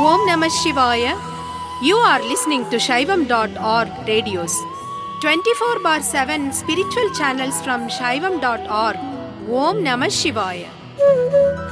Om Namah Shivaya. You are listening to Shaivam.org radios. 24 bar 7 spiritual channels from Shaivam.org. Om Namah Shivaya.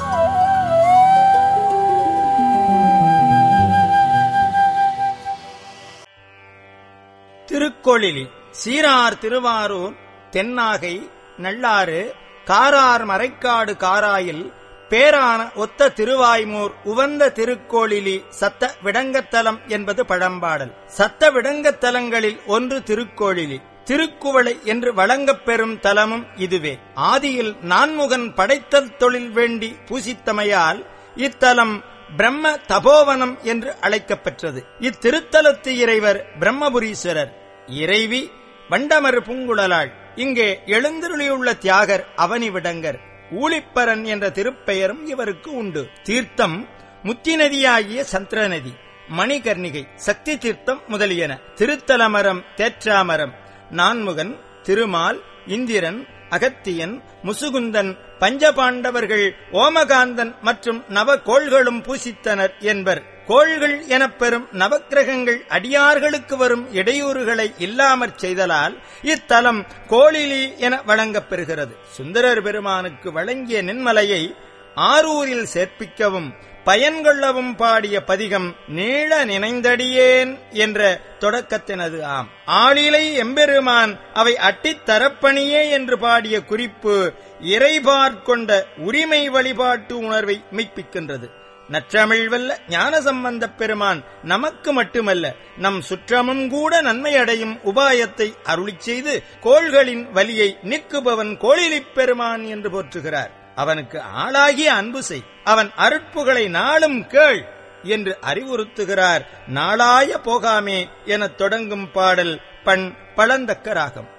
Thirukkolili சீரார் திருவாரூர் தென்னாகை நல்லாறு காரார் மறைக்காடு காராயில் பேரான ஒத்த திருவாய்மூர் உவந்த திருக்கோளிலி சத்த விடங்கத்தலம் என்பது பழம்பாடல் சத்த விடங்கத்தலங்களில் ஒன்று திருக்கோளிலி திருக்குவளை என்று வழங்கப் பெறும் தலமும் இதுவே ஆதியில் நான்முகன் படைத்தல் தொழில் வேண்டி பூசித்தமையால் இத்தலம் பிரம்ம தபோவனம் என்று அழைக்கப் பெற்றது இத்திருத்தலத்து இறைவர் பிரம்மபுரீஸ்வரர் இறைவி வண்டமர் பூங்குழலாள் இங்கே எழுந்தருளியுள்ள தியாகர் அவனி விடங்கர் ஊழிப்பரன் என்ற திருப்பெயரும் இவருக்கு உண்டு தீர்த்தம் முத்தி நதியாகிய சந்திர நதி மணிகர்ணிகை சக்தி தீர்த்தம் முதலியன திருத்தலமரம் தேற்றாமரம் நான்முகன் திருமால் இந்திரன் அகத்தியன் முசுகுந்தன் பஞ்சபாண்டவர்கள் ஓமகாந்தன் மற்றும் நவகோள்களும் பூசித்தனர் என்பர் கோள்கள் எனப்பெறும் நவக்கிரகங்கள் அடியார்களுக்கு வரும் இடையூறுகளை இல்லாமற் செய்தலால் இத்தலம் கோளிலி என வழங்கப் பெறுகிறது சுந்தரர் பெருமானுக்கு வழங்கிய நின்மலையை ஆரூரில் சேர்ப்பிக்கவும் பயன்கொள்ளவும் பாடிய பதிகம் நீள நினைந்தடியேன் என்ற தொடக்கத்தினது ஆம் ஆளிலை எம்பெருமான் அவை அட்டித் தரப்பணியே என்று பாடிய குறிப்பு இறைபார்க்கொண்ட உரிமை வழிபாட்டு உணர்வை மெய்ப்பிக்கின்றது நற்றமிழ் வல்ல ஞானசம்பந்தப் பெருமான் நமக்கு மட்டுமல்ல நம் சுற்றமும் கூட நன்மை அடையும் உபாயத்தை அருளிச் செய்து கோள்களின் வலியை நீக்குபவன் கோளிலிப் பெருமான் என்று போற்றுகிறார் அவனுக்கு ஆளாகிய அன்பு செய் அவன் அருட்புகளை நாளும் கேள் என்று அறிவுறுத்துகிறார் நாளாய போகாமே எனத் தொடங்கும் பாடல் பண் பழந்தக்க ராகம்